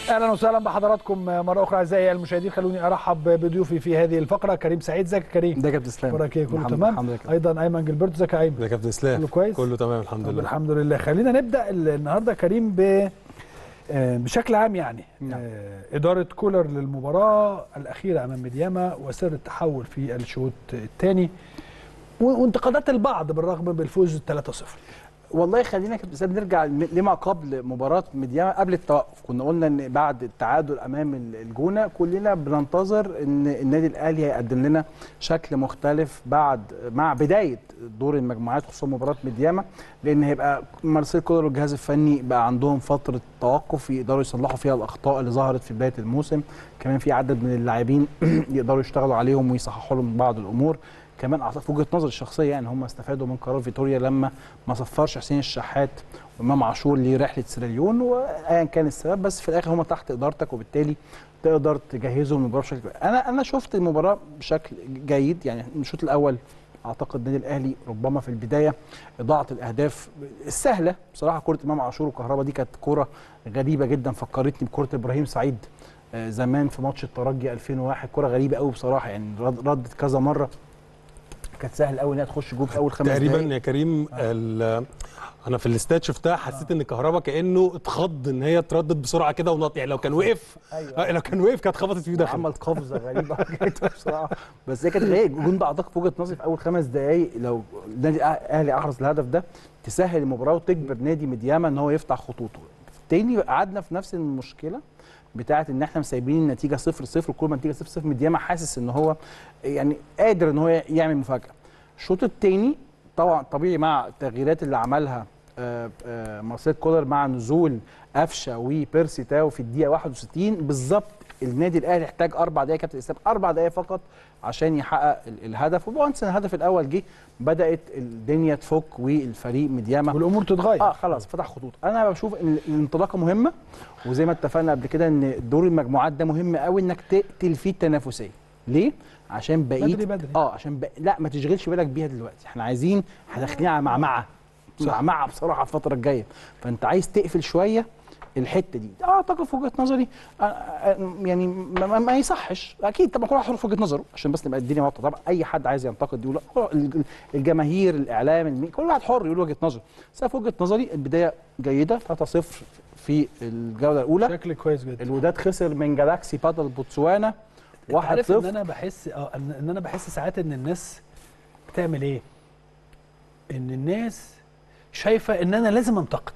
اهلا وسهلا بحضراتكم مره اخرى اعزائي المشاهدين خلوني ارحب بضيوفي في هذه الفقره كريم سعيد ازيك يا كريم ده كابتن اسلام اخبارك ايه كله الحمد- تمام الحمد لله كابتن. ايضا ايمن جilberto ازيك يا ايمن ده كابتن اسلام كله كويس كله تمام الحمد طب لله الحمد لله خلينا نبدا ال- النهارده يا كريم ب آه، بشكل عام يعني نعم. آه، إدارة كولر للمباراة الأخيرة أمام ميدياما وسر التحول في الشوط الثاني وانتقادات البعض بالرغم بالفوز 3-0 والله خلينا كابتن اسلام نرجع ل- لما قبل مباراه ميدياما قبل التوقف كنا قلنا ان بعد التعادل امام ال- الجونه كلنا بننتظر ان النادي الاهلي هيقدم لنا شكل مختلف بعد مع بدايه دور المجموعات خصوصا مباراه ميدياما لان هيبقى مارسيل كولر والجهاز الفني بقى عندهم فتره توقف يقدروا يصلحوا فيها الاخطاء اللي ظهرت في بدايه الموسم كمان في عدد من اللاعبين يقدروا يشتغلوا عليهم ويصححوا لهم بعض الامور كمان اعتقد في وجهه نظري الشخصيه يعني هم استفادوا من قرار فيتوريا لما ما صفرش حسين الشحات وامام عاشور لرحله سيراليون وايا كان السبب بس في الاخر هم تحت ادارتك وبالتالي تقدر تجهزهم للمباراه بشكل كويس. انا انا شفت المباراه بشكل جيد يعني الشوط الاول اعتقد النادي الاهلي ربما في البدايه اضاعه الاهداف السهله بصراحه كره امام عاشور وكهربا دي كانت كره غريبه جدا فكرتني بكره ابراهيم سعيد آه، زمان في ماتش الترجي 2001 كره غريبه قوي بصراحه يعني رد- ردت كذا مره كانت سهل قوي انها تخش جول في اول خمس تقريبا دقايق يا كريم ال- انا في الاستاد شفتها حسيت ان كهربا كانه اتخض ان هي تردد بسرعه كده ونط يعني لو كان وقف أيوة. آه، لو كان وقف كانت خبطت فيه داخل عمل قفزه غريبه جدا بصراحه بس هي كانت غريبه الجون ده اعتقد في وجهه نظري في اول خمس دقائق لو النادي الأه- الاهلي احرز الهدف ده تسهل المباراه وتجبر نادي ميدياما ان هو يفتح خطوطه تاني قعدنا في نفس المشكله بتاعه ان احنا مسايبين النتيجه 0 0 كل ما النتيجه 0 0 ميدياما حاسس ان هو يعني قادر ان هو يعمل مفاجاه الشوط الثاني طبعا طبيعي مع التغييرات اللي عملها آه، آه، مارسيل كولر مع نزول قفشه وبيرسي تاو في الدقيقه 61 بالظبط النادي الاهلي احتاج اربع دقائق كابتن اسلام اربع دقائق فقط عشان يحقق ال- الهدف وبونس الهدف الاول جه بدات الدنيا تفك والفريق ميدياما والأمور تتغير اه خلاص فتح خطوط انا بشوف ان الانطلاقه مهمه وزي ما اتفقنا قبل كده ان دور المجموعات ده مهم قوي انك تقتل فيه التنافسيه ليه عشان بقيه بدري بدري. اه عشان بق... لا ما تشغلش بالك بيها دلوقتي احنا عايزين احنا داخلين على معمعه معمعه بصراحه الفتره الجايه فانت عايز تقفل شويه الحته دي اعتقد في وجهه نظري آه، آه، يعني ما, ما- ما يصحش اكيد طبعا كل واحد حر في وجهه نظره عشان بس نبقى الدنيا واضحه طبعا اي حد عايز ينتقد يقول لا، الج- الجماهير الاعلام المي... كل واحد حر يقول وجهه نظره بس أنا في وجهه نظري البدايه جيده 3-0 في الجوله الاولى شكل كويس جدا الوداد خسر من جالاكسي باتل بوتسوانا 1-0 عارف ان انا بحس اه ان إن انا بحس ساعات ان الناس بتعمل ايه ان الناس شايفه ان انا لازم انتقد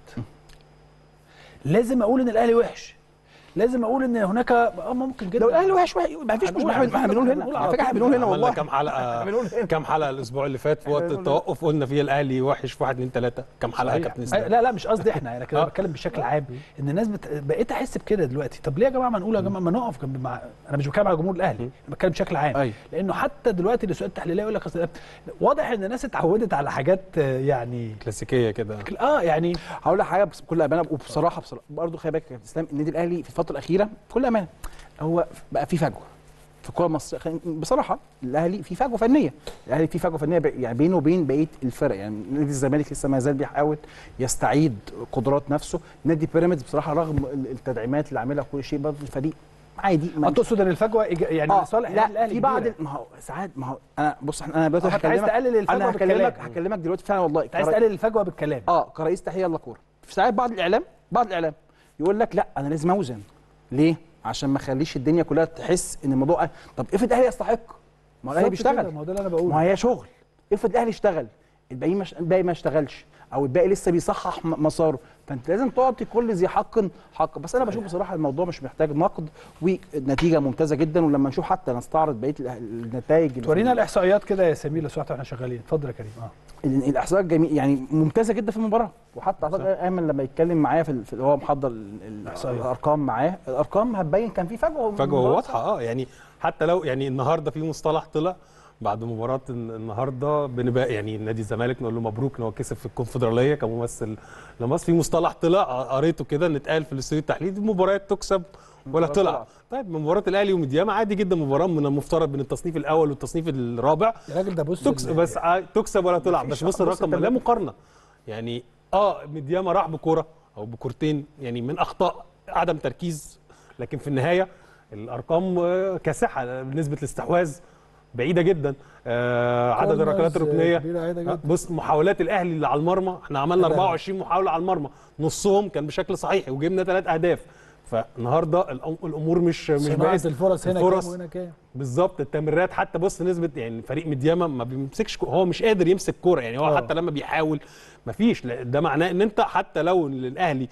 لازم اقول ان الاهلي وحش لازم اقول ان هناك اه ممكن جدا لو الاهلي وحش وحش ما فيش هنقول- مشكله ما احنا بنقول هنقول هنا على على فكره احنا طول. بنقول هنا عملنا والله كام حلقه بنقول هنا. كام حلقه الاسبوع اللي فات في وقت بنقول هنا. التوقف قلنا فيها الاهلي وحش في 1 2 3 كام حلقه يا صحيح. كابتن أي- اسلام لا لا مش قصدي احنا انا كده آه. بتكلم بشكل عام ان الناس بت... بقيت احس بكده دلوقتي طب ليه يا جماعه ما نقول يا جماعه ما نقف جنب مع انا مش بتكلم على جمهور الاهلي انا بتكلم بشكل عام أيوة. لانه حتى دلوقتي الاسواق التحليليه يقول لك أصل- واضح ان الناس اتعودت على حاجات آه، يعني كلاسيكيه كده اه يعني هقول لك حاجه بس بكل امانه وبصراحه بصراحه برضه خلي بالك يا كابتن اسلام النادي الاهلي في الفتره الاخيره بكل امانه هو بقى في فجوه في الكوره المصريه خلينا- بصراحه الاهلي في فجوه فنيه الاهلي في فجوه فنيه بي- يعني بينه وبين بقيه الفرق يعني نادي الزمالك لسه ما زال بيحاول يستعيد قدرات نفسه نادي بيراميدز بصراحه رغم ال- التدعيمات اللي عاملها كل شيء برضه الفريق عادي ما آه، تقصد ان الفجوه إيج- يعني اه لصالح لا الاهلي في بعض كبيرة. ما هو ساعات ما هو انا بص انا دلوقتي آه، أنت عايز هكلمك تقلل الفجوة انا هكلمك بالكلام. هكلمك دلوقتي فعلا والله انت عايز كرا- تقلل الفجوه بالكلام اه كرئيس تحيه الله كوره في ساعات بعض الاعلام بعض الاعلام يقول لك لا انا لازم اوزن ليه عشان ما اخليش الدنيا كلها تحس ان الموضوع طب افرض الاهلي يستحق ما هو الاهلي بالظبط كده، بيشتغل ما هو ده اللي انا ما بقوله هي شغل افرض الاهلي اشتغل الباقي مش الباقي ما اشتغلش او الباقي لسه بيصحح م- مساره فانت لازم تعطي كل ذي حق حق بس انا بشوف بصراحه الموضوع مش محتاج نقد ونتيجه ممتازه جدا ولما نشوف حتى نستعرض بقيه الأه- النتائج اللي في تورينا الاحصائيات كده يا سمير لو سمحت واحنا شغالين اتفضل يا كريم اه ال- الاحصاء جميل يعني ممتازه جدا في المباراه وحتى اعتقد ايمن لما يتكلم معايا في, ال- في هو محضر ال- ال- الإحصائيات. الارقام معاه الارقام هتبين كان في فجوه فجوه المباراة واضحه اه يعني حتى لو يعني النهارده في مصطلح طلع بعد مباراه الن- النهارده بنبقى يعني نادي الزمالك نقول له مبروك ان هو كسب في الكونفدراليه كممثل لمصر في مصطلح طلع قريته كده ان اتقال في الاستوديو التحليلي دي مباريات تكسب ولا مباراة طلع طلعت. طيب من مباراه الاهلي وميدياما عادي جدا مباراه من المفترض بين التصنيف الاول والتصنيف الرابع يا راجل ده بص تكسب ال- بس ع- تكسب ولا تلعب مفيش- بس بص بص الرقم أنت لا ب- مقارنه يعني اه ميدياما راح بكوره او بكورتين يعني من اخطاء عدم تركيز لكن في النهايه الارقام آه، كاسحه نسبه الاستحواذ بعيده جدا آه عدد كورنرز الركلات الركنيه كبيرة عادة جدا. آه، بص محاولات الاهلي اللي على المرمى احنا عملنا لا. 24 محاوله على المرمى نصهم كان بشكل صحيح وجبنا ثلاث اهداف فالنهارده الأم- الامور مش مش صناعه بقت الفرص هنا الفرص كام وهنا كام بالظبط التمريرات حتى بص نسبه يعني فريق مدياما ما بيمسكش كو- هو مش قادر يمسك كوره يعني هو آه. حتى لما بيحاول ما فيش لا، ده معناه ان انت حتى لو الاهلي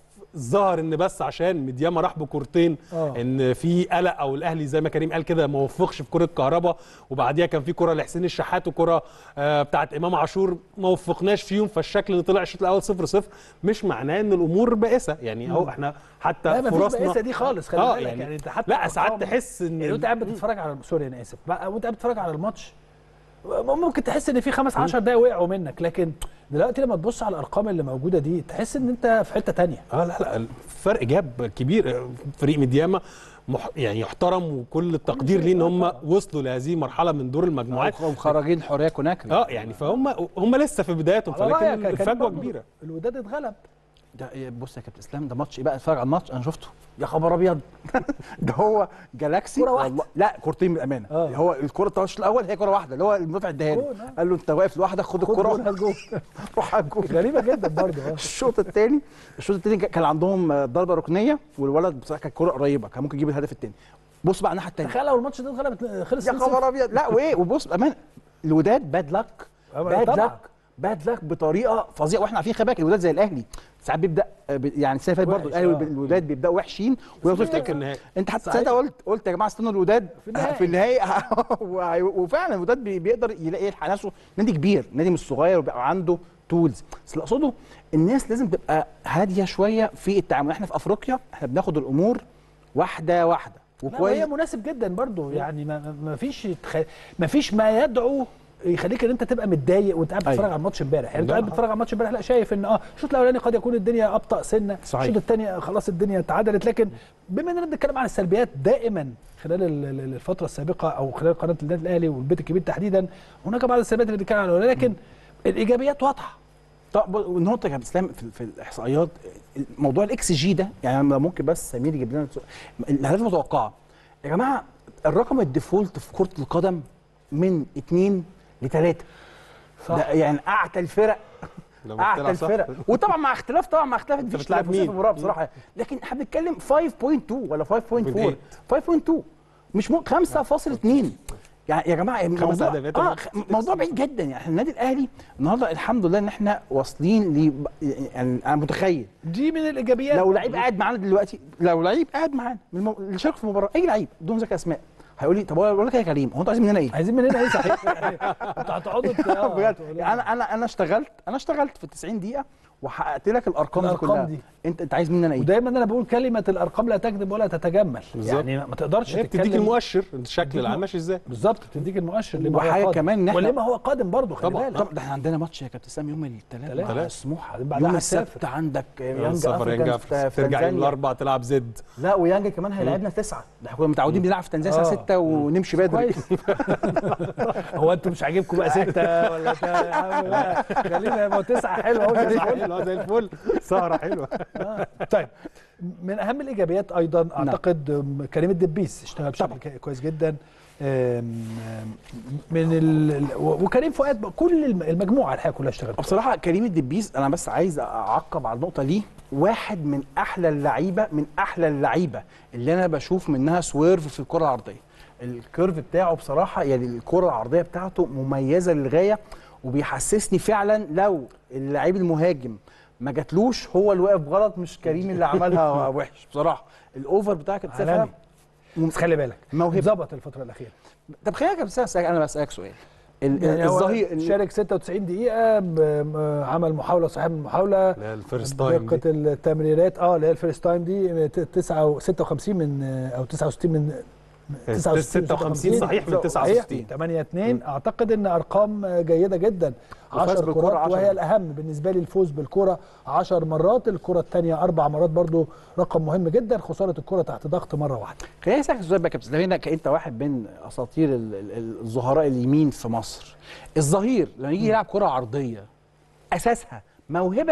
ظهر ان بس عشان مدياما راح بكورتين آه. ان في قلق او الاهلي زي ما كريم قال كده ما وفقش في كره كهربا وبعديها كان في كره لحسين الشحات وكره آه بتاعت امام عاشور ما وفقناش فيهم فالشكل اللي طلع الشوط الاول 0 0 مش معناه ان الامور بائسه يعني اهو احنا حتى لا ما فيش فرصنا بائسه دي خالص خلي آه، بالك يعني- يعني انت حتى لا ساعات أرقام- تحس ان يعني وانت قاعد بتتفرج على سوري انا اسف بقى وانت قاعد بتتفرج على الماتش ممكن تحس ان في خمس 10 دقايق وقعوا منك لكن دلوقتي لما تبص على الارقام اللي موجوده دي تحس ان انت في حته تانية اه لا لا الفرق جاب كبير فريق مدياما مح يعني يحترم وكل التقدير شيء، ليه ان آه هم طبعا. وصلوا لهذه المرحله من دور المجموعات ومخرجين حريه كوناكري اه يعني فهم هم لسه في بداياتهم على رأيك فلكن يا كريم الفجوه برضو كبيره الوداد اتغلب ده إيه، بص يا كابتن اسلام ده ماتش ايه بقى اتفرج على الماتش انا شفته يا خبر ابيض ده هو جالاكسي كرة واحدة. والله لا كورتين بالامانه آه. هو الكره بتاع الشوط الاول هي كره واحده اللي هو المدافع اداها له جون، آه. قال له انت واقف لوحدك خد خد جول، الكره هات جول. روح على الجول غريبه جدا برضه اه الشوط الثاني الشوط الثاني كان عندهم آه، ضربه ركنيه والولد بصراحه كانت كره قريبه كان ممكن يجيب الهدف الثاني بص بقى الناحيه الثانيه تخيل لو الماتش ده اتغلب خلص يا 2-0. خبر ابيض لا وايه وبص بامان الوداد باد لك آه، باد طبعاً. لك باد لك بطريقه فظيعه واحنا عارفين خلي بالك الوداد زي الاهلي ساعات بيبدا آه، ب- يعني السنه اللي فاتت برضه وحش، الاهلي آه. والوداد بيبداوا وحشين ولو تفتكر تفتكر النهائي انت حتى صحيح. ساعتها قلت قلت يا جماعه استنوا الوداد في النهائي. في النهائي وهي- وفعلا الوداد بي- بيقدر يلاقي يلحق نفسه نادي كبير نادي مش صغير وبيبقى عنده تولز بس اللي اقصده الناس لازم تبقى هاديه شويه في التعامل احنا في افريقيا احنا بناخد الامور واحده واحده لا، وهي وكويس مناسب جدا برضو يعني ما, ما- ما فيش تخ... ما فيش ما يدعو يخليك ان انت تبقى متضايق وانت قاعد أيوة. بتتفرج على الماتش امبارح يعني انت لا. قاعد بتتفرج على الماتش امبارح لا شايف ان اه الشوط الاولاني قد يكون الدنيا ابطا سنه صحيح. الشوط الثاني خلاص الدنيا اتعدلت لكن بما اننا بنتكلم عن السلبيات دائما خلال ال- ال- الفتره السابقه او خلال قناه النادي الاهلي والبيت الكبير تحديدا هناك بعض السلبيات اللي بنتكلم عنها لكن الايجابيات واضحه طب والنقطة يا اسلام في, في الاحصائيات موضوع الاكس جي ده يعني أنا ممكن بس سمير يجيب لنا الاهداف المتوقعة يا جماعة الرقم الديفولت في كرة القدم من اثنين لثلاثة صح. ده يعني اعتى الفرق لما اعتى بتلعب صح. الفرق وطبعا مع اختلاف طبعا مع اختلاف مفيش بتلعب تنافسية مين؟ في المباراة بصراحة لكن احنا بنتكلم 5.2 ولا 5.4 5.2 مش مو 5.2 يعني يا جماعه خمس الموضوع أهداف. اه خ- موضوع بعيد جدا يعني احنا النادي الاهلي النهارده الحمد لله ان احنا واصلين ل يعني انا متخيل دي من الايجابيات لو لعيب قاعد معانا دلوقتي لو لعيب قاعد معانا من المو... اللي شارك في المباراه اي لعيب بدون ذكر اسماء هيقول لي طب اقول لك يا كريم هو انتوا عايزين مننا ايه؟ عايزين مننا ايه صحيح انتوا هتقعدوا ت- آه، بجد تقولوا- يعني انا انا انا اشتغلت انا اشتغلت في 90 دقيقه وحققت لك الارقام دي الأرقام كلها دي. انت انت عايز مننا ايه؟ ودايما انا بقول كلمه الارقام لا تكذب ولا تتجمل بالظبط. يعني ما تقدرش هي بتديك تتكلم- المؤشر الشكل العام ماشي ازاي بالظبط بتديك المؤشر لما وحاجة هو قادم كمان إن إحنا- ولما هو قادم برضه خلي طبعاً، بالك طب ده احنا عندنا ماتش يا كابتن سام يوم الثلاث تلاتة. مع سموحه بعدها يوم هتسافر. السبت عندك يانج سفر افريكان ينجح في في ترجع يوم تنزانيا الاربعاء تلعب زد لا ويانج كمان هيلعبنا تسعه ده احنا كنا متعودين بنلعب في تنزانيا الساعه آه. 6 ونمشي بدري كويس هو انتوا مش عاجبكم بقى ستة ولا تا- يا عم بقى خلينا يبقى تسعة حلوة اهو زي الفل. حلو زي الفل سهره حلوه آه. طيب من اهم الايجابيات ايضا اعتقد أم، كريم الدبيس اشتغل بشكل ك- كويس جدا أم، أم، من ال... ال- و- وكريم فؤاد بقى كل الم- المجموعه الحقيقه كلها اشتغلت بصراحه كريم الدبيس انا بس عايز اعقب على النقطه دي واحد من احلى اللعيبه من احلى اللعيبه اللي انا بشوف منها سويرف في الكره العرضيه الكيرف بتاعه بصراحه يعني الكره العرضيه بتاعته مميزه للغايه وبيحسسني فعلا لو اللعيب المهاجم ما جاتلوش هو اللي واقف غلط مش كريم اللي عملها وحش بصراحه الاوفر بتاعك كابتن سيف عالمي. بس خلي بالك موهبة. ظبط الفتره الاخيره طب خلينا يا كابتن سيف أسألك- انا بسالك سؤال ال- يعني هو الظهير شارك 96 دقيقه ب- م- عمل محاوله صاحب المحاوله اللي هي الفيرست تايم دقه التمريرات اه اللي هي الفيرست تايم دي 9 56 من او 69 من 56 صحيح من 69 8 2 اعتقد ان ارقام جيده جدا وفاز 10 بالكرة كرات 10 وهي الاهم بالنسبه لي الفوز بالكره 10 مرات الكره الثانيه اربع مرات برضو رقم مهم جدا خساره الكره تحت ضغط مره واحده خليني اسالك سؤال بقى يا كابتن سليمان انت واحد من اساطير ال- ال- الظهراء اليمين في مصر الظهير لما يجي يلعب كره عرضيه اساسها موهبه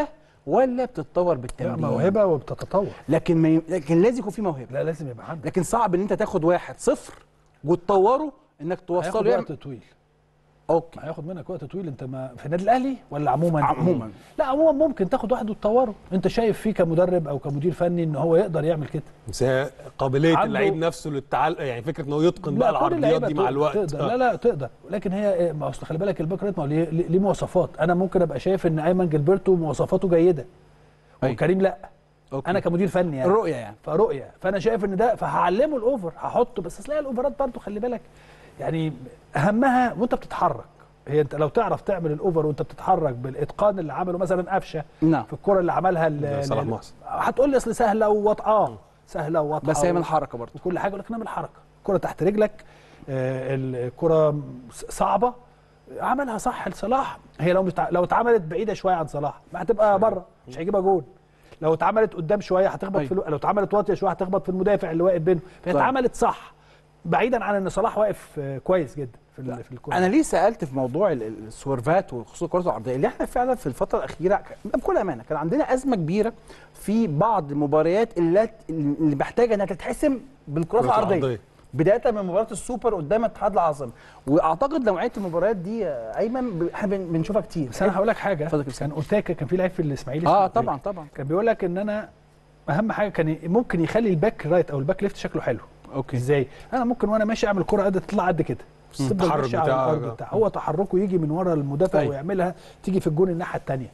ولا بتتطور بالتمرين موهبه وبتتطور لكن ما ي... لكن لازم يكون في موهبه لا لازم يبقى عندك لكن صعب ان انت تاخد واحد صفر وتطوره انك هياخد توصله يعمل وقت طويل اوكي ما هياخد منك وقت طويل انت ما في النادي الاهلي ولا عموما عموما. لا عموما ممكن تاخد واحد وتطوره انت شايف فيه كمدرب او كمدير فني ان هو يقدر يعمل كده بس هي قابليه عنده- اللعيب نفسه للتعال يعني فكره ان هو يتقن بقى كل العرضيات اللعيبة دي مع تقدر- الوقت تقدر. آه. لا لا تقدر لكن هي إيه، ما اصل خلي بالك الباك رايت ما هو ليه, ليه ليه مواصفات انا ممكن ابقى شايف ان ايمن جilberto مواصفاته جيده أيوة. وكريم لا أوكي. انا كمدير فني يعني الرؤيه يعني فرؤيه فانا شايف ان ده فهعلمه الاوفر هحطه بس اصل هي الاوفرات برضه خلي بالك يعني اهمها وانت بتتحرك هي انت لو تعرف تعمل الاوفر وانت بتتحرك بالاتقان اللي عمله مثلا قفشه نعم في الكره اللي عملها ال- ده صلاح ال- محسن. هتقول لي اصل سهله وواضحه سهله وواضحه بس هي و- من الحركه برضه وكل حاجه ولكنها بالحركه الكره تحت رجلك آه، الكره صعبه عملها صح لصلاح هي لو مش لو اتعملت بعيده شويه عن صلاح ما هتبقى بره مش هيجيبها جول لو اتعملت قدام شويه هتخبط أيوة. في الو... لو اتعملت واطيه شويه هتخبط في المدافع اللي واقف بينهم فهي طيب. اتعملت صح بعيدا عن ان صلاح واقف آه، كويس جدا في ال- في الكره انا ليه سالت في موضوع ال- ال- السورفات وخصوصا الكرات العرضيه اللي احنا فعلا في الفتره الاخيره ك- بكل امانه كان عندنا ازمه كبيره في بعض المباريات اللي اللي محتاجه انها تتحسم بالكرات الكرات العرضيه العرضية. بدايه من مباراه السوبر قدام اتحاد العاصمه واعتقد نوعيه المباريات دي يا ايمن ب- احنا بن- بنشوفها كتير بس انا هقول لك حاجه اتفضل يا كابتن. كان اوتاكا كان في لعيب في الاسماعيلي اه اسمه أوتاكا. طبعا طبعا كان بيقول لك ان انا اهم حاجه كان ي- ممكن يخلي الباك رايت او الباك ليفت شكله حلو اوكي ازاي انا ممكن وانا ماشي اعمل كره قد تطلع قد كده تفضل التحرك ماشي على بتاعه. الارض بتاع هو تحركه يجي من ورا المدافع أيوة. ويعملها تيجي في الجون الناحيه الثانيه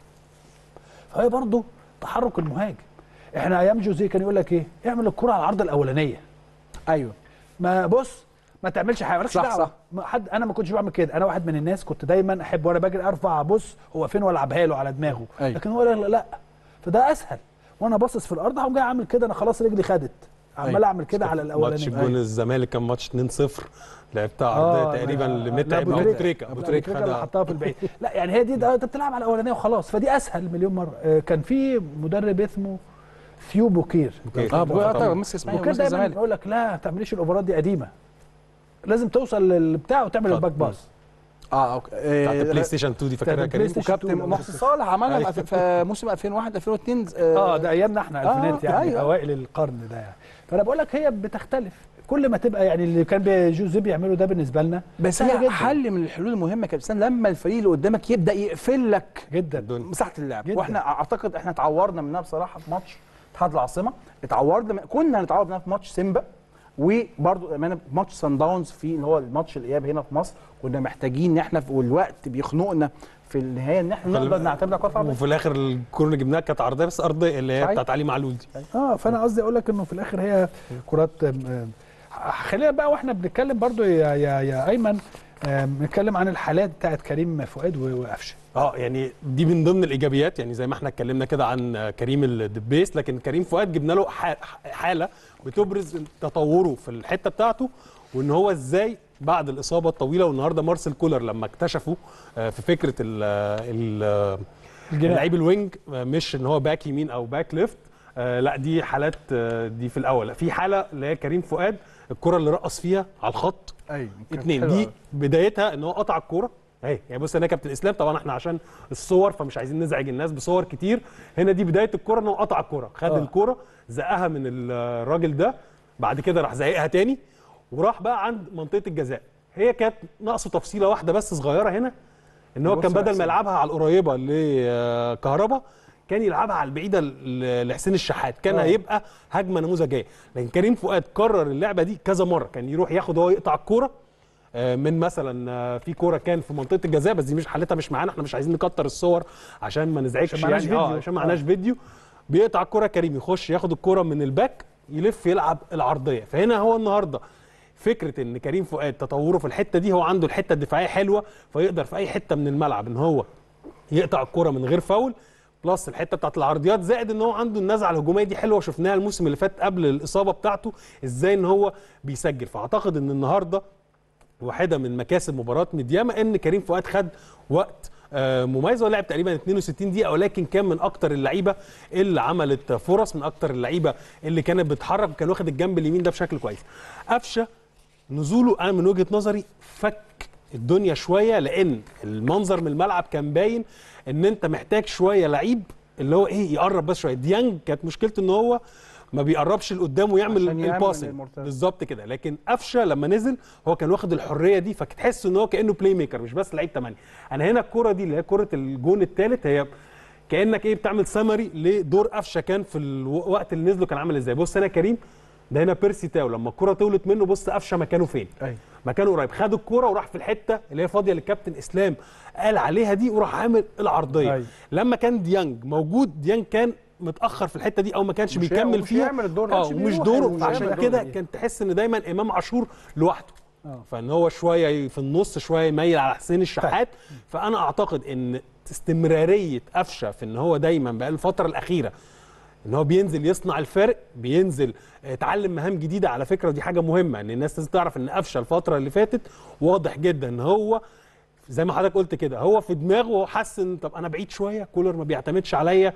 فهي برضه تحرك المهاجم احنا ايام جوزيه كان يقول لك ايه اعمل الكره على العرض الاولانيه ايوه ما بص ما تعملش حاجه مالكش صح، دعوه صح. ما حد انا ما كنتش بعمل كده انا واحد من الناس كنت دايما احب وانا بجري ارفع ابص هو فين والعبها له على دماغه أيوة. لكن هو لا, لا, لا فده اسهل وانا باصص في الارض هقوم جاي عامل كده انا خلاص رجلي خدت عمال أيوة. اعمل كده على ماتش الاولانيه الجون الزمالك كان ماتش 2-0 لعبتها عرضيه تقريبا لمتعب ابو ابو تريكه ابو تريكه اللي خدها حطها في البعيد لا يعني هي دي ده انت بتلعب على الاولانيه وخلاص فدي اسهل مليون مره آه، كان في مدرب اسمه ثيو بوكير بوكير. اه طبعاً. طبعا مس اسماعيل بوكير ومس دايما الزمالك يقول لك لا ما تعمليش الاوفرات دي قديمه لازم توصل للبتاع وتعمل طب. الباك باص اه اوكي بتاعت آه، البلاي ستيشن 2 دي فاكرها بتاعت البلاي كريم ستيشن وكابتن 2 محسن صالح عملها في- في موسم 2001 2002 اه ده ايامنا احنا آه، الفينات يعني أيوة. اوائل القرن ده يعني فانا بقول لك هي بتختلف كل ما تبقى يعني اللي كان بي- جوزيه بيعمله ده بالنسبه لنا بس سهل هي جدا. حل من الحلول المهمه كابتن لما الفريق اللي قدامك يبدا يقفل لك جدا الدنيا. مساحه اللعب جداً. واحنا اعتقد احنا اتعورنا منها بصراحه في ماتش اتحاد العاصمه اتعورنا من- كنا هنتعور منها في ماتش سيمبا وبرضه امانه في ماتش سان داونز في اللي هو الماتش الاياب هنا في مصر كنا محتاجين ان احنا في والوقت بيخنقنا في النهايه ان احنا خلي- نقدر نعتمد على كره عرضيه وفي الاخر الكوره اللي جبناها كانت عرضيه بس ارضيه اللي هي صحيح. بتاعت علي معلول دي اه فانا قصدي اقول لك انه في الاخر هي كرات آم، آم، خلينا بقى واحنا بنتكلم برضو يا يا يا ايمن آم، نتكلم عن الحالات بتاعت كريم فؤاد و- وقفشه اه يعني دي من ضمن الايجابيات يعني زي ما احنا اتكلمنا كده عن كريم الدبيس لكن كريم فؤاد جبنا له ح- حاله بتبرز تطوره في الحته بتاعته وان هو ازاي بعد الاصابه الطويله والنهارده مارسيل كولر لما اكتشفوا آه، في فكره ال ال الجناح. لعيب الوينج آه، مش ان هو باك يمين او باك ليفت آه، لا دي حالات آه، دي في الاول لا، في حاله اللي هي كريم فؤاد الكره اللي رقص فيها على الخط ايوه اتنين دي بدايتها ان هو قطع الكوره اهي يعني بص هنا كابتن الاسلام طبعا احنا عشان الصور فمش عايزين نزعج الناس بصور كتير هنا دي بدايه الكوره ان هو قطع الكوره خد آه. الكوره زقها من الراجل ده بعد كده راح زايقها تاني وراح بقى عند منطقه الجزاء هي كانت ناقصه تفصيله واحده بس صغيره هنا ان هو بص كان يا بدل ما حسين. يلعبها على القريبه لكهربا كان يلعبها على البعيده ل- لحسين الشحات كان آه. هيبقى هجمه نموذجيه لكن كريم فؤاد كرر اللعبه دي كذا مره كان يروح ياخد هو يقطع الكوره آه، من مثلا آه، في كوره كان في منطقه الجزاء بس دي مش حالتها مش معانا احنا مش عايزين نكتر الصور عشان ما نزعجش عشان معناش يعني اه فيديو. عشان معناش فيديو بيقطع الكوره كريم يخش ياخد الكوره من الباك يلف يلعب العرضيه فهنا هو النهارده فكره ان كريم فؤاد تطوره في الحته دي هو عنده الحته الدفاعيه حلوه فيقدر في اي حته من الملعب ان هو يقطع الكوره من غير فاول بلس الحته بتاعت العرضيات زائد ان هو عنده النزعه الهجوميه دي حلوه وشفناها الموسم اللي فات قبل الاصابه بتاعته ازاي ان هو بيسجل فاعتقد ان النهارده واحده من مكاسب مباراه ميدياما ان كريم فؤاد خد وقت آه، مميز ولعب تقريبا 62 دقيقه ولكن كان من اكتر اللعيبه اللي عملت فرص من اكتر اللعيبه اللي كانت بتتحرك وكان واخد الجنب اليمين ده بشكل كويس قفشه نزوله انا من وجهه نظري فك الدنيا شويه لان المنظر من الملعب كان باين ان انت محتاج شويه لعيب اللي هو ايه يقرب بس شويه ديانج كانت مشكلته ان هو ما بيقربش لقدام ويعمل عشان يعمل الباسنج المرتد. بالظبط كده لكن قفشه لما نزل هو كان واخد الحريه دي فتحس ان هو كانه بلاي ميكر مش بس لعيب 8 انا هنا الكره دي اللي هي كره الجون الثالث هي كانك ايه بتعمل سمري لدور قفشه كان في الوقت اللي نزله كان عامل ازاي بص هنا يا كريم ده هنا بيرسي تاو لما الكره طولت منه بص قفشه مكانه فين أيوة. مكانه قريب خد الكوره وراح في الحته اللي هي فاضيه للكابتن اسلام قال عليها دي وراح عامل العرضيه أيوة. لما كان ديانج موجود ديانج كان متاخر في الحته دي او ما كانش مش بيكمل مش فيها هيعمل الدور، اه كانش ومش بيروح، دوره مش فعشان هيعمل كده الدور. كان تحس ان دايما امام عاشور لوحده آه. فان هو شويه في النص شويه يميل على حسين الشحات فانا اعتقد ان استمراريه قفشه في ان هو دايما بقى الفتره الاخيره ان هو بينزل يصنع الفرق بينزل اتعلم مهام جديده على فكره ودي حاجه مهمه ان الناس لازم تعرف ان قفشه الفتره اللي فاتت واضح جدا ان هو زي ما حضرتك قلت كده هو في دماغه حس ان طب انا بعيد شويه كولر ما بيعتمدش عليا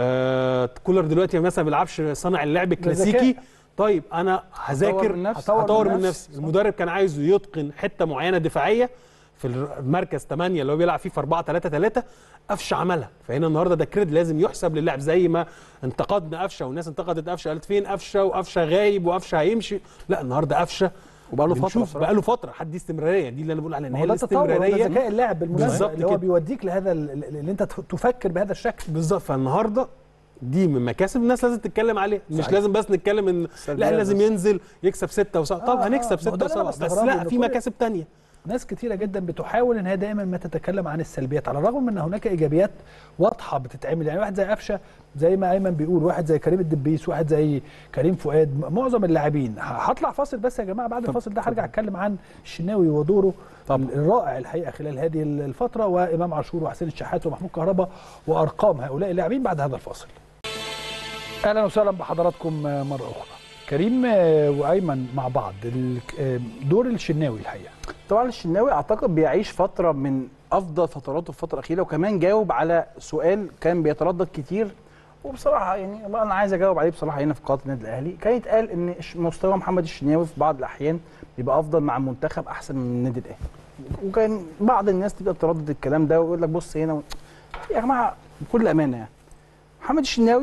آه كولر دلوقتي مثلا ما بيلعبش صانع اللعب الكلاسيكي طيب انا هذاكر من نفسي. هطور هطور من من نفسي. نفسي المدرب كان عايزه يتقن حته معينه دفاعيه في المركز 8 اللي هو بيلعب فيه في 4 3 3 قفشه عملها فهنا النهارده ده كريد لازم يحسب للاعب زي ما انتقدنا قفشه والناس انتقدت قفشه قالت فين قفشه وقفشه غايب وقفشه هيمشي لا النهارده قفشه وبقاله فترة بنشوف بصراحة. بقاله فتره حد دي استمراريه دي اللي انا بقول عليها ان ما هي هو ده التطور وده الاستمراريه ذكاء اللاعب بالمناسبه بالظبط اللي هو كده. بيوديك لهذا ال- ال- اللي انت تف- تفكر بهذا الشكل بالظبط فالنهارده دي من مكاسب الناس لازم تتكلم عليها مش صحيح. لازم بس نتكلم ان لا سلبيات لازم بس. ينزل يكسب ستة وسبعة طب آه، آه، هنكسب ما هو ده ستة اللي أنا وسبعة بس بستغربه لا إن في كل- مكاسب تانية ناس كتيرة جدا بتحاول ان هي دايما ما تتكلم عن السلبيات على الرغم من ان هناك ايجابيات واضحه بتتعمل يعني واحد زي قفشه زي ما ايمن بيقول واحد زي كريم الدبيس واحد زي كريم فؤاد م- معظم اللاعبين ه- هطلع فاصل بس يا جماعه بعد الفاصل ده هرجع اتكلم عن الشناوي ودوره طبعا. الرائع الحقيقه خلال هذه الفتره وامام عاشور وحسين الشحات ومحمود كهربا وارقام هؤلاء اللاعبين بعد هذا الفاصل اهلا وسهلا بحضراتكم مره اخرى كريم آه، وايمن مع بعض ال- آه، دور الشناوي الحقيقه طبعا الشناوي اعتقد بيعيش فتره من افضل فتراته في الفتره الاخيره وكمان جاوب على سؤال كان بيتردد كتير وبصراحه يعني بقى انا عايز اجاوب عليه بصراحه هنا في قناه النادي الاهلي كان يتقال ان ش- مستوى محمد الشناوي في بعض الاحيان بيبقى افضل مع المنتخب احسن من النادي الاهلي وكان بعض الناس تبدا تردد الكلام ده ويقول لك بص هنا و... يا جماعه بكل امانه يعني محمد الشناوي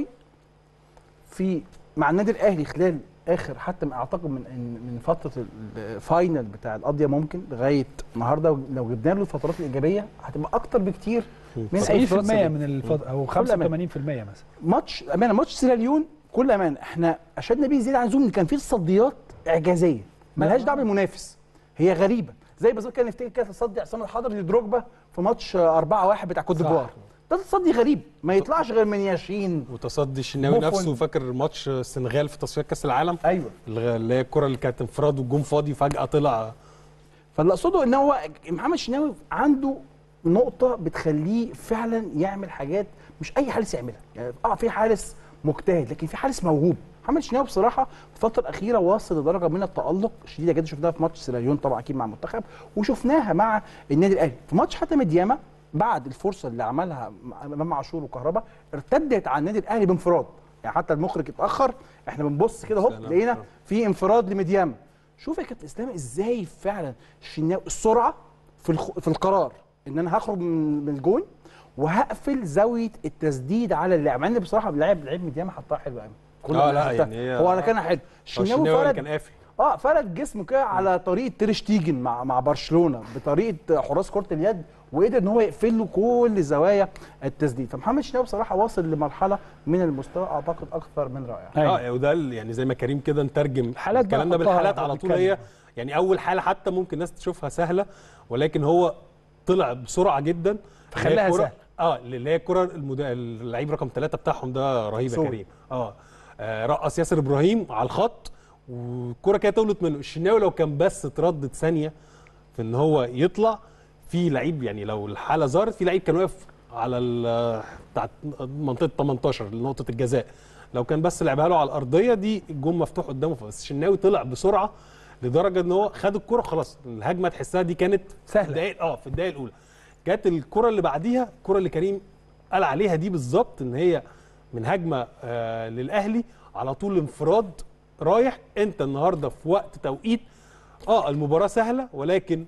في مع النادي الاهلي خلال اخر حتى من اعتقد من من فتره الفاينل بتاع القضيه ممكن لغايه النهارده لو جبنا له الفترات الايجابيه هتبقى اكتر بكتير من 90% اي فترة من الفتره او 85% مثلا ماتش امانه ماتش سيراليون كل امانه احنا اشدنا بيه زياده عن اللزوم ان كان فيه تصديات اعجازيه ملهاش دعوه بالمنافس هي غريبه زي بالظبط كان نفتكر كده تصدي عصام الحضري لدروجبا في ماتش 4-1 بتاع كوت صح. ديفوار ده تصدي غريب ما يطلعش غير من ياشين وتصدي الشناوي بوفون. نفسه فاكر ماتش السنغال في تصفيات كاس العالم ايوه الغ- اللي هي الكره اللي كانت انفراد والجون فاضي فجاه طلع فاللي اقصده ان هو محمد الشناوي عنده نقطه بتخليه فعلا يعمل حاجات مش اي حارس يعملها يعني اه في حارس مجتهد لكن في حارس موهوب محمد الشناوي بصراحه في الفتره الاخيره واصل لدرجه من التالق شديده جدا شفناها في ماتش سيراليون طبعا اكيد مع المنتخب وشفناها مع النادي الاهلي في ماتش حتى مدياما بعد الفرصه اللي عملها مع- امام عاشور وكهربا ارتدت على النادي الاهلي بانفراد يعني حتى المخرج اتاخر احنا بنبص كده هوب سلام. لقينا في انفراد لمدياما شوف يا كابتن اسلام ازاي فعلا الشناوي السرعه في الخ... في القرار ان انا هخرج من من الجون وهقفل زاويه التسديد على اللاعب مع ان بصراحه اللاعب لعيب مدياما حطها حلو قوي كل آه، ما لا، شفتها. يعني هي- هو انا كان حلو هو الشناوي الشناوي اللي فرد كان قافل اه فرد جسمه كده على طريقه تير شتيجن مع مع برشلونه بطريقه حراس كره اليد وقدر ان هو يقفل له كل زوايا التسديد فمحمد الشناوي بصراحه واصل لمرحله من المستوى اعتقد اكثر من رائع أيوة. اه وده ال- يعني زي ما كريم كده نترجم الحالات بقى الكلام ده حطها بالحالات على طول بنتكلم. هي يعني اول حاله حتى ممكن الناس تشوفها سهله ولكن هو طلع بسرعه جدا فخلاها اللي هي كرة- سهلة. اه اللي هي الكره المد... اللعيب رقم ثلاثة بتاعهم ده رهيب يا سوري. كريم اه آه، رقص ياسر ابراهيم على الخط والكره كده طولت منه الشناوي لو كان بس تردد ثانيه في ان هو يطلع في لعيب يعني لو الحاله ظهرت في لعيب كان واقف على ال- بتاعت منطقه 18 نقطه الجزاء لو كان بس لعبها له على الارضيه دي الجون مفتوح قدامه بس الشناوي طلع بسرعه لدرجه ان هو خد الكره خلاص الهجمه تحسها دي كانت سهلة. في الدقايق اه في الدقايق الاولى جت الكره اللي بعديها الكره اللي كريم قال عليها دي بالظبط ان هي من هجمه آه للاهلي على طول انفراد رايح انت النهارده في وقت توقيت اه المباراه سهله ولكن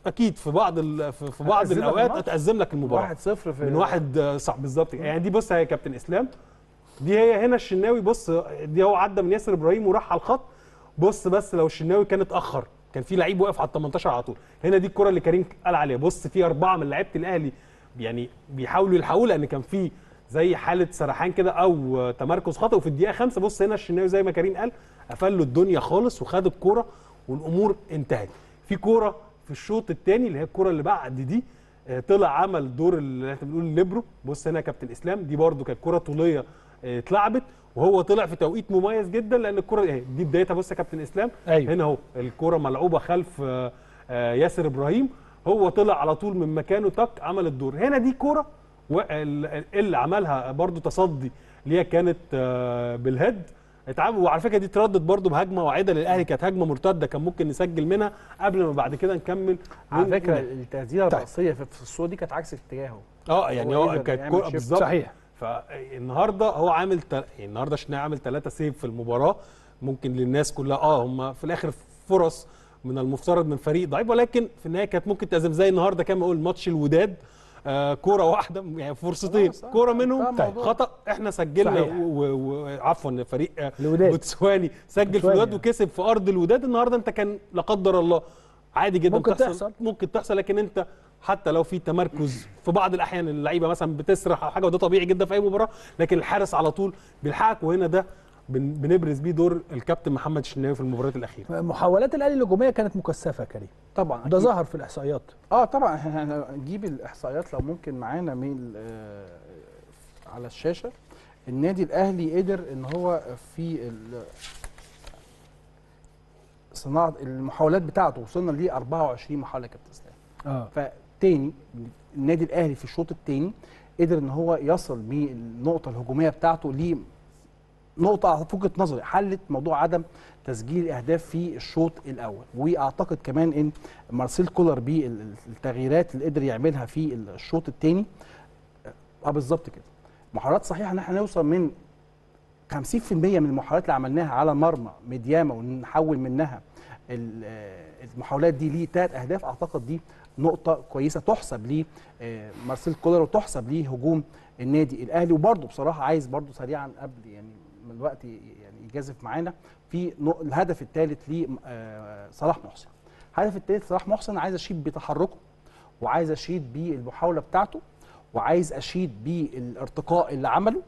اكيد في بعض ال- في في بعض هتأزم لك الاوقات الماتش. هتأزم لك المباراه 1-0 في من واحد آه، صح بالظبط يعني دي بص هي كابتن اسلام دي هي هنا الشناوي بص دي هو عدى من ياسر ابراهيم وراح على الخط بص بس لو الشناوي كان اتاخر كان في لعيب واقف على ال 18 على طول هنا دي الكره اللي كريم قال عليها بص في اربعه من لعيبه الاهلي يعني بيحاولوا يلحقوه لان كان في زي حاله سرحان كده او آه، تمركز خطا وفي الدقيقه خمسة بص هنا الشناوي زي ما كريم قال قفل له الدنيا خالص وخد الكوره والامور انتهت في كوره في الشوط الثاني اللي هي الكوره اللي بعد دي آه، طلع عمل دور اللي احنا بنقول الليبرو بص هنا يا كابتن اسلام دي برده كانت كره طوليه آه، اتلعبت وهو طلع في توقيت مميز جدا لان الكره اهي دي بدايتها بص يا كابتن اسلام أيوة. هنا اهو الكره ملعوبه خلف آه، آه، ياسر ابراهيم هو طلع على طول من مكانه تك عمل الدور هنا دي كره وال- اللي عملها برده تصدي اللي هي كانت آه، بالهيد اتعامل وعلى فكره دي اتردت برده بهجمه واعده للاهلي كانت هجمه مرتده كان ممكن نسجل منها قبل ما بعد كده نكمل على من- فكره التسديده طيب. الرأسيه في في الصوره دي كانت عكس اتجاهه اه يعني هو هو قدر كانت يعمل كوره shift. بالظبط صحيح فالنهارده هو عامل تل... يعني النهارده شناعي عامل ثلاثة سيف في المباراه ممكن للناس كلها اه هم في الاخر فرص من المفترض من فريق ضعيف ولكن في النهايه كانت ممكن تأزم زي النهارده كان بقول ماتش الوداد آه كوره واحده يعني فرصتين خلاص، آه، كوره انتهى منهم الموضوع. خطا احنا سجلنا صحيح. وعفوا فريق آه، الوداد. بوتسواني سجل في بوتسواني، الوداد آه. وكسب في ارض الوداد النهارده انت كان لا قدر الله عادي جدا ممكن تحصل. ممكن تحصل لكن انت حتى لو في تمركز في بعض الاحيان اللعيبه مثلا بتسرح او حاجه وده طبيعي جدا في اي مباراه لكن الحارس على طول بيلحقك وهنا ده بن- بنبرز بيه دور الكابتن محمد الشناوي في المباريات الاخيره محاولات الاهلي الهجوميه كانت مكثفه يا كريم طبعا ده أكيد. ظهر في الاحصائيات اه طبعا احنا هنجيب الاحصائيات لو ممكن معانا من آه، على الشاشه النادي الاهلي قدر ان هو في ال- صناعه المحاولات بتاعته وصلنا ل 24 محاوله يا كابتن اسلام اه فتاني النادي الاهلي في الشوط الثاني قدر ان هو يصل بالنقطه الهجوميه بتاعته ل نقطه في وجهه نظري حلت موضوع عدم تسجيل الاهداف في الشوط الاول واعتقد كمان ان مارسيل كولر بالتغييرات اللي قدر يعملها في الشوط الثاني اه بالظبط كده محاولات صحيحه ان احنا نوصل من 50% من المحاولات اللي عملناها على مرمى ميدياما ونحول منها ال- آه، المحاولات دي لثلاث اهداف اعتقد دي نقطه كويسه تحسب لمارسيل كولر وتحسب لهجوم النادي الاهلي وبرده بصراحه عايز برده سريعا قبل يعني من الوقت ي- يعني يجازف معانا في نق- الهدف الثالث لصلاح محسن الهدف الثالث صلاح محسن عايز اشيد بتحركه وعايز اشيد بالمحاوله بتاعته وعايز اشيد بالارتقاء اللي عمله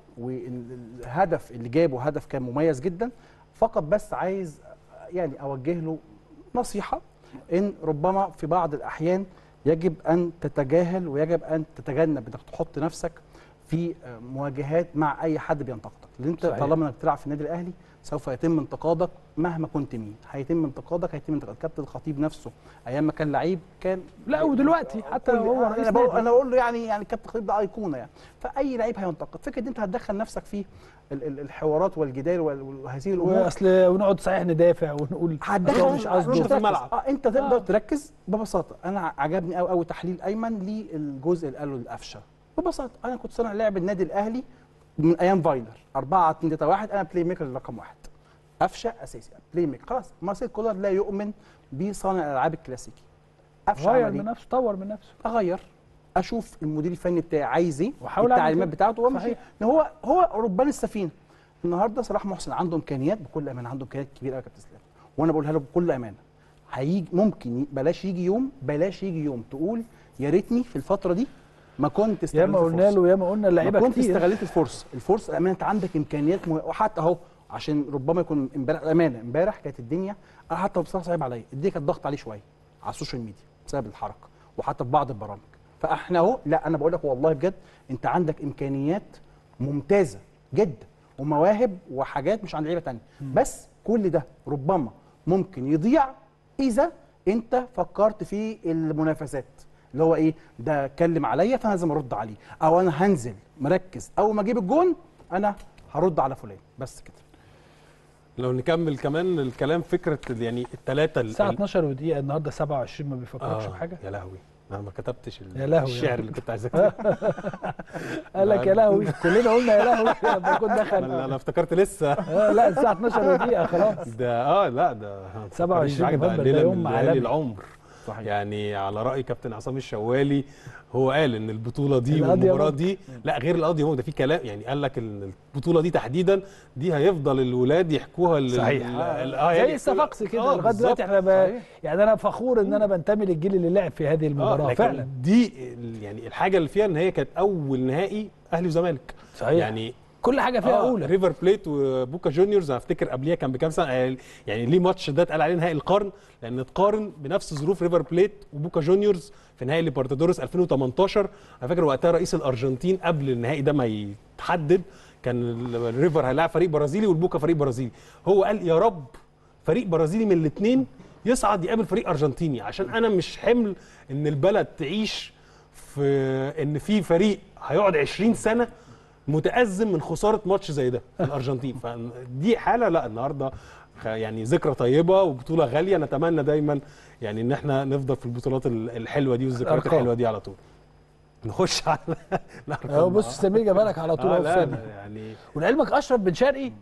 والهدف اللي جابه هدف كان مميز جدا فقط بس عايز يعني اوجه له نصيحه ان ربما في بعض الاحيان يجب ان تتجاهل ويجب ان تتجنب انك تحط نفسك في مواجهات مع اي حد بينتقدك لان انت صحيح. طالما انك بتلعب في النادي الاهلي سوف يتم انتقادك مهما كنت مين هيتم انتقادك هيتم انتقاد كابتن الخطيب نفسه ايام ما كان لعيب كان لا ودلوقتي حتى كل- هو رئيس انا بقول نادي. انا بقول له يعني يعني كابتن الخطيب ده ايقونه يعني فاي لعيب هينتقد فكره ان انت هتدخل نفسك في ال- ال- الحوارات والجدال وال- وهذه الامور واصل ونقعد صحيح ندافع ونقول هتدخل هو مش قصده في الملعب. اه انت تقدر آه. تركز ببساطه انا عجبني قوي قوي تحليل ايمن للجزء اللي قاله القفشه ببساطه انا كنت صانع لعب النادي الاهلي من ايام فاينر 4 2 3 1 انا بلاي ميكر رقم واحد قفشه اساسي بلاي ميكر خلاص مارسيل كولر لا يؤمن بصانع الالعاب الكلاسيكي قفشه غير عمل من إيه؟ نفسه طور من نفسه اغير اشوف المدير الفني بتاعي عايز ايه وأحاول أعمل التعليمات كده. بتاعته وامشي صحيح. ان هو هو ربان السفينه النهارده صلاح محسن عنده امكانيات بكل امانه عنده امكانيات كبيره قوي يا كابتن اسلام وانا بقولها له بكل امانه هيجي ممكن ي- بلاش يجي يوم بلاش يجي يوم تقول يا ريتني في الفتره دي ما كنت استغلت ياما قلنا الفرصة. له ياما قلنا ما اللعيبه كنت كتير استغلت الفرصه الفرصه الامانه انت عندك امكانيات مه... وحتى اهو عشان ربما يكون امبارح امانه امبارح كانت الدنيا انا حتى بصراحه صعب عليا الدنيا كانت ضغط عليه شويه على السوشيال ميديا بسبب الحركه وحتى في بعض البرامج فاحنا اهو لا انا بقول لك والله بجد انت عندك امكانيات ممتازه جدا ومواهب وحاجات مش عند لعيبه تانية بس كل ده ربما ممكن يضيع اذا انت فكرت في المنافسات اللي هو ايه ده اتكلم عليا فانا لازم ارد عليه او انا هنزل مركز اول ما اجيب الجون انا هرد على فلان بس كده لو نكمل كمان الكلام فكره يعني الثلاثه الساعه 12 ودقيقه النهارده 27 ما بيفكركش بحاجه يا لهوي انا ما كتبتش ال- يا لهوي. الشعر اللي كنت عايز اكتبه قال لك يا لهوي كلنا قلنا يا لهوي لما كنا دخل انا أنا افتكرت لسه آه لا الساعه 12 ودقيقه خلاص ده اه لا ده 27 حاجة، ده نوفمبر ده ليله يوم من ليالي عالمي. العمر صحيح. يعني على راي كابتن عصام الشوالي هو قال ان البطوله دي القضية والمباراه ممكن. دي لا غير القضيه هو ده في كلام يعني قال لك ان البطوله دي تحديدا دي هيفضل الولاد يحكوها لل- صحيح. ال- ال- اه يعني زي الصفاقسي كده آه، لغايه دلوقتي احنا ب... صحيح. يعني انا فخور ان انا بنتمي للجيل اللي لعب في هذه آه المباراه لكن فعلا دي ال- يعني الحاجه اللي فيها ان هي كانت اول نهائي اهلي وزمالك صحيح. يعني كل حاجه فيها آه اولى ريفر بليت وبوكا جونيورز انا افتكر قبليها كان بكام سنه آه، يعني ليه ماتش ده اتقال عليه نهائي القرن لان اتقارن بنفس ظروف ريفر بليت وبوكا جونيورز في نهائي ليبرتادورس 2018 انا فاكر وقتها رئيس الارجنتين قبل النهائي ده ما يتحدد كان ال- الريفر هيلاعب فريق برازيلي والبوكا فريق برازيلي هو قال يا رب فريق برازيلي من الاثنين يصعد يقابل فريق ارجنتيني عشان انا مش حمل ان البلد تعيش في ان في فريق هيقعد 20 سنه متأزم من خسارة ماتش زي ده في الأرجنتين فدي حالة لا النهاردة خ- يعني ذكرى طيبة وبطولة غالية نتمنى دايما يعني ان احنا نفضل في البطولات ال- الحلوة دي والذكريات الأرقام. الحلوة دي على طول نخش على الأرقام اهو بقى. بص سمير جابها لك على طول آه اهو في لا ثانية. لا، يعني ولعلمك اشرف بن شرقي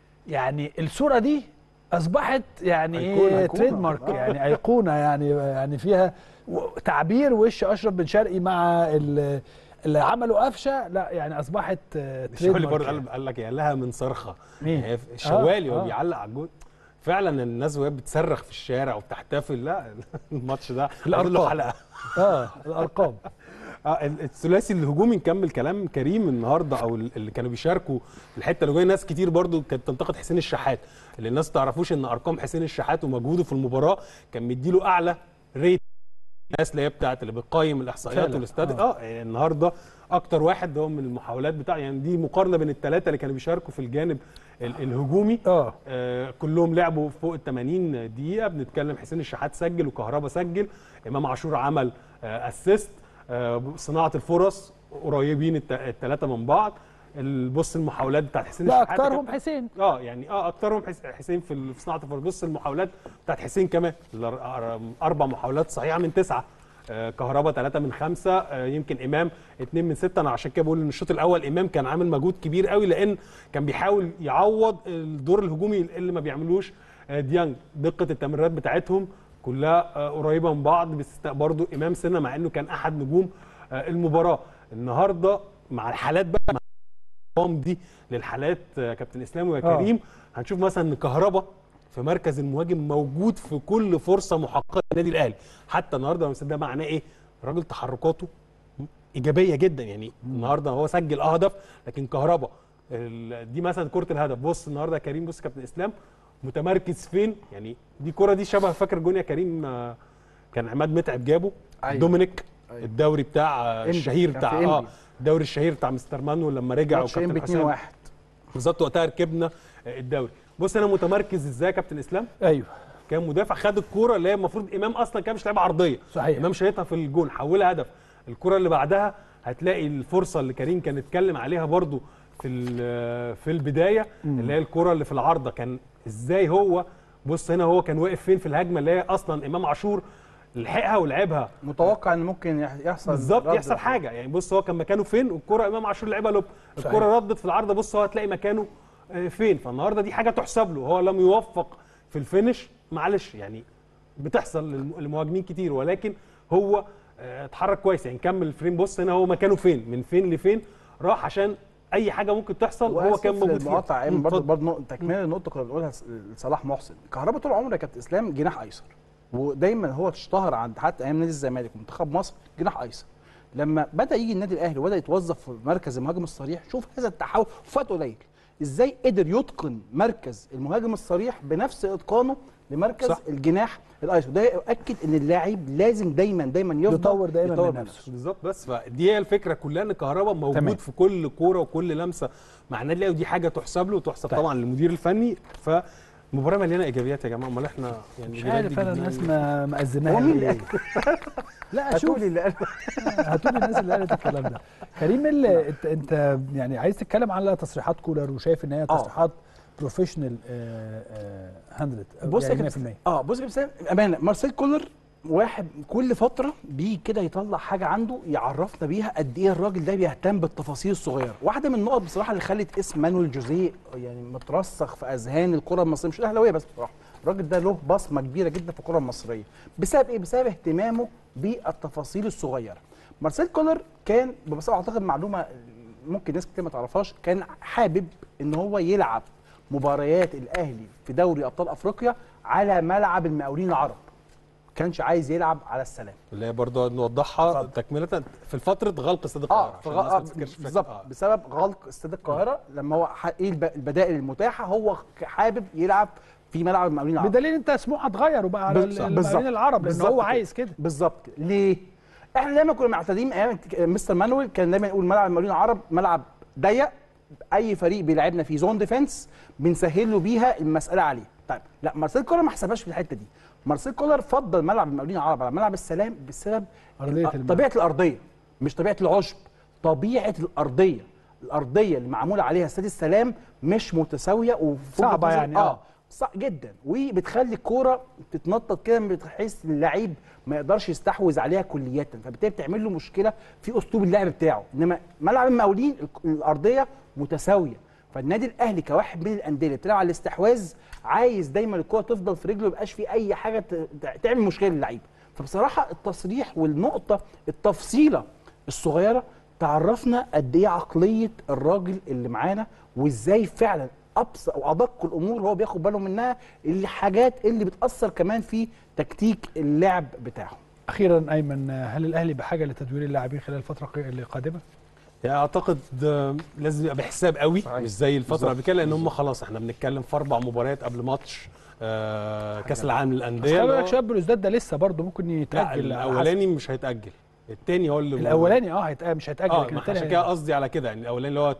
يعني الصوره دي اصبحت يعني أيقونة، ايه أيقونة. تريد مارك آه. يعني ايقونه يعني يعني فيها و- تعبير وش اشرف بن شرقي مع ال- اللي عملوا قفشه لا يعني اصبحت آه، تريد الشوالي مارك برضه يعني. قال, قال لك يا لها من صرخة مين؟ يعني الشوالي آه، وهو آه. بيعلق على الجول فعلا الناس وهي بتصرخ في الشارع وبتحتفل لا الماتش ده عايزين له الأرقام. حلقة اه الارقام اه ال- الثلاثي الهجومي نكمل كلام كريم النهارده او ال- اللي كانوا بيشاركوا في الحته اللي جايه ناس كتير برضو كانت تنتقد حسين الشحات اللي الناس تعرفوش ان ارقام حسين الشحات ومجهوده في المباراه كان مديله اعلى ريت الناس اللي هي بتاعت اللي بتقيم الاحصائيات فعلا. والاستاد آه. اه يعني النهارده اكتر واحد هو من المحاولات بتاع يعني دي مقارنه بين الثلاثه اللي كانوا بيشاركوا في الجانب ال- الهجومي اه آه، كلهم لعبوا فوق ال 80 دقيقة بنتكلم حسين الشحات سجل وكهربا سجل إمام عاشور عمل آه، اسيست آه، صناعة الفرص قريبين الت- التلاتة من بعض ال- بص المحاولات بتاعت حسين لا الشحات اكترهم كانت- حسين اه يعني اه اكترهم حس- حسين في ال- في صناعه الفرص بص المحاولات بتاعت حسين كمان الأر- أر- اربع محاولات صحيحه من تسعه آه كهربا ثلاثة من خمسة آه يمكن إمام اتنين من ستة أنا عشان كده بقول إن الشوط الأول إمام كان عامل مجهود كبير قوي لأن كان بيحاول يعوض الدور الهجومي اللي ما بيعملوش آه ديانج دقة التمريرات بتاعتهم كلها آه قريبة من بعض باستثناء برضو إمام سنة مع إنه كان أحد نجوم آه المباراة النهاردة مع الحالات بقى مع الارقام دي للحالات آه، كابتن اسلام ويا آه. كريم هنشوف مثلا ان كهربا في مركز المهاجم موجود في كل فرصه محققه للنادي الاهلي حتى النهارده ده معناه ايه الراجل تحركاته ايجابيه جدا يعني النهارده هو سجل اه هدف لكن كهربا ال- دي مثلا كره الهدف بص النهارده يا كريم بص كابتن اسلام متمركز فين يعني دي كره دي شبه فاكر جون يا كريم آه، كان عماد متعب جابه أيوة. دومينيك أيوة. الدوري بتاع آه، إنبي. الشهير كان بتاع في اه إنبي. الدوري الشهير بتاع مستر مانويل لما رجع ماتش ام ب 2 1 بالظبط وقتها ركبنا آه، الدوري بص انا متمركز ازاي يا كابتن اسلام ايوه كان مدافع خد الكوره اللي هي المفروض امام اصلا كان مش لعبه عرضيه صحيح. امام شايطها في الجون حولها هدف الكره اللي بعدها هتلاقي الفرصه اللي كريم كان اتكلم عليها برضو في ال- في البدايه اللي هي الكره اللي في العارضه كان ازاي هو بص هنا هو كان واقف فين في الهجمه اللي هي اصلا امام عاشور لحقها ولعبها متوقع ان ممكن يح- يحصل بالظبط رد. يحصل حاجه يعني بص هو كان مكانه فين والكره امام عاشور لعبها لوب صحيح. الكره ردت في العارضه بص هو هتلاقي مكانه آه، فين فالنهارده دي حاجه تحسب له هو لم يوفق في الفينش معلش يعني بتحصل للم- للمهاجمين كتير ولكن هو آه، اتحرك كويس يعني نكمل الفريم بص هنا هو مكانه فين من فين لفين راح عشان اي حاجه ممكن تحصل هو كان موجود فيها المقاطعه ايمن مم، برضه اتفضل. برضه نقطة- تكمله النقطه كنا بنقولها س- لصلاح محسن كهربا طول عمره يا كابتن اسلام جناح ايسر ودايما هو اشتهر عند حتى ايام نادي الزمالك ومنتخب مصر جناح ايسر لما بدا يجي النادي الاهلي وبدا يتوظف في مركز المهاجم الصريح شوف هذا التحول في وقت قليل ازاي قدر يتقن مركز المهاجم الصريح بنفس اتقانه لمركز صح. صح. الجناح الايسر وده يؤكد ان اللاعب لازم دايما دايما يفضل يطور دايما من نفسه. بالظبط بس فدي هي الفكره كلها ان كهربا موجود تمام. تمام. في كل كوره وكل لمسه مع النادي الاهلي ودي حاجه تحسب له وتحسب طيب. طبعا للمدير الفني فمباراه مليانه ايجابيات يا جماعه امال احنا يعني مش إيجابيات عارف دي انا جديدة الناس إيه؟ ما مأذناها هو مين اللي ليه؟ لا شوف هاتولي اللي قال هاتولي الناس اللي قالت الكلام ده كريم اللي انت, انت يعني عايز تتكلم على تصريحات كولر وشايف ان هي آه. تصريحات بروفيشنال هاندلت بص يا يعني كابتن 100% اه بص يا كابتن امانه مارسيل كولر واحد كل فتره بيجي كده يطلع حاجه عنده يعرفنا بيها قد ايه الراجل ده بيهتم بالتفاصيل الصغيره واحده من النقط بصراحه اللي خلت اسم مانويل جوزيه يعني مترسخ في اذهان الكره المصريه مش الاهلاويه بس بصراحه الراجل ده له بصمه كبيره جدا في الكره المصريه بسبب ايه بسبب اهتمامه بالتفاصيل الصغيره مارسيل كولر كان ببساطه اعتقد معلومه ممكن ناس كتير ما تعرفهاش كان حابب ان هو يلعب مباريات الاهلي في دوري ابطال افريقيا على ملعب المقاولين العرب كانش عايز يلعب على السلام اللي هي برضه نوضحها اتفضل. تكمله في فتره غلق استاد اه القاهره في عشان الناس غ- ما تفتكرش فاكر. بالظبط آه. بسبب غلق استاد القاهره لما هو ح- ايه الب- البدائل المتاحه هو حابب يلعب في ملعب المقاولين العرب بدليل انت سموحه اتغير وبقى على بالظبط. المقاولين العرب لان بالظبط هو كده. عايز كده بالظبط كده. ليه؟ احنا دايما كنا معتادين ايام ك- مستر مانويل كان دايما يقول ملعب المقاولين العرب ملعب ضيق اي فريق بيلعبنا في زون ديفense بنسهل له بيها المساله عليه طيب لا مارسيل كولر ما حسبهاش في الحته دي مارسيل كولر فضل ملعب المقاولين العرب على ملعب السلام بسبب أرضية الأ- الملعب. طبيعه الارضيه مش طبيعه العشب طبيعه الارضيه الارضيه اللي معمول عليها استاد السلام مش متساويه وفي صعبة وجهة نظر- يعني، اه آه. صعب جدا وبتخلي الكوره تتنطط كده بتحس ان اللعيب ما يقدرش يستحوذ عليها كليا فبالتالي بتعمل له مشكله في اسلوب اللعب بتاعه انما ملعب المقاولين الك- الارضيه متساويه فالنادي الاهلي كواحد من الانديه اللي بتلعب على الاستحواذ عايز دايما الكوره تفضل في رجله ما يبقاش في اي حاجه ت- ت- تعمل مشكله للعيب فبصراحه التصريح والنقطه التفصيله الصغيره تعرفنا قد ايه عقليه الراجل اللي معانا وازاي فعلا ابسط وادق الامور هو بياخد باله منها الحاجات اللي بتاثر كمان في تكتيك اللعب بتاعه اخيرا ايمن هل الاهلي بحاجه لتدوير اللاعبين خلال الفتره القادمه يعني اعتقد آه، لازم يبقى بحساب قوي صحيح. مش زي الفتره بالظبط. قبل كده لان هم خلاص احنا بنتكلم في اربع مباريات قبل ماتش آه كاس العالم بس للانديه خلي اللي بالك هو- شباب بلوزداد ده لسه برضه ممكن لا يتاجل على حسب. الاولاني مش هيتاجل التاني هو اللي الاولاني اه هيتأجل مش هيتاجل اه لكن ما التاني عشان كده قصدي على كده يعني الاولاني اللي هو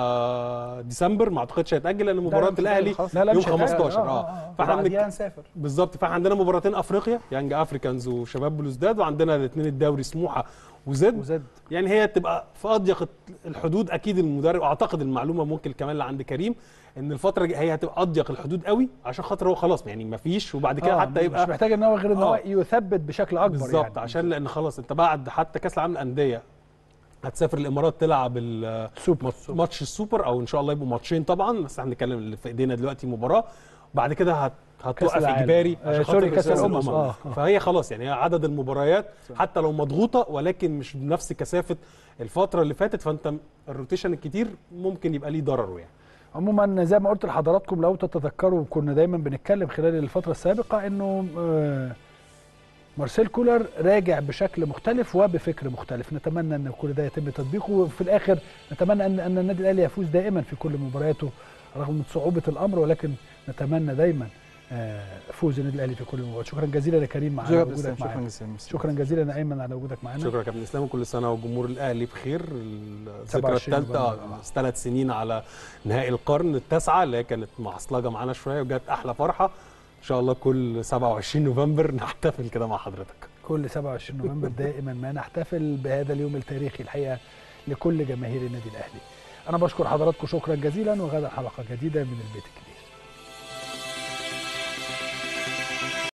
9 ديسمبر ما اعتقدش هيتاجل لان مباراه مش الاهلي هيتأجل خلاص. لا لا يوم مش هيتأجل. 15 آه، اه آه، آه. فاحنا وبعديها بنك... نسافر بالظبط فاحنا عندنا مباراتين افريقيا يانج افريكانز وشباب بلوزداد وعندنا الاثنين الدوري سموحه وزد وزد يعني هي تبقى في اضيق الحدود اكيد المدرب اعتقد المعلومه ممكن كمان اللي عند كريم ان الفتره الجاية هي هتبقى اضيق الحدود قوي عشان خاطر هو خلاص يعني ما فيش وبعد كده آه، حتى مش يبقى محتاج ان هو غير ان هو آه. يثبت بشكل اكبر بالظبط يعني. عشان لان خلاص انت بعد حتى كاس العالم للانديه هتسافر الامارات تلعب ال- سوبر مات- ماتش السوبر او ان شاء الله يبقوا ماتشين طبعا بس احنا بنتكلم اللي في ايدينا دلوقتي مباراه وبعد كده هت هتوقف العالم. اجباري آه، عشان سوري، خاطر كأس الأمم. الأمم. آه، آه. فهي خلاص يعني هي عدد المباريات حتى لو مضغوطه ولكن مش بنفس كثافه الفتره اللي فاتت فانت الروتيشن الكتير ممكن يبقى ليه ضرره يعني عموما زي ما قلت لحضراتكم لو تتذكروا كنا دايما بنتكلم خلال الفتره السابقه انه آه، مارسيل كولر راجع بشكل مختلف وبفكر مختلف نتمنى ان كل ده يتم تطبيقه وفي الاخر نتمنى ان ان النادي الاهلي يفوز دائما في كل مبارياته رغم من صعوبه الامر ولكن نتمنى دايما آه، فوز النادي الاهلي في كل مباراه شكرا جزيلا يا كريم على شكرا وجودك شكرا معانا جزيلا شكرا جزيلا يا ايمن على وجودك معانا شكرا يا كابتن اسلام وكل سنه وجمهور الاهلي بخير الذكرى 27 الثالثه نوفمبر. ثلاث سنين على نهائي القرن التاسعه اللي هي كانت معصلجه معانا شويه وجت احلى فرحه ان شاء الله كل 27 نوفمبر نحتفل كده مع حضرتك كل 27 نوفمبر دائما ما نحتفل بهذا اليوم التاريخي الحقيقه لكل جماهير النادي الاهلي. انا بشكر حضراتكم شكرا جزيلا وغدا حلقه جديده من البيت الكبير.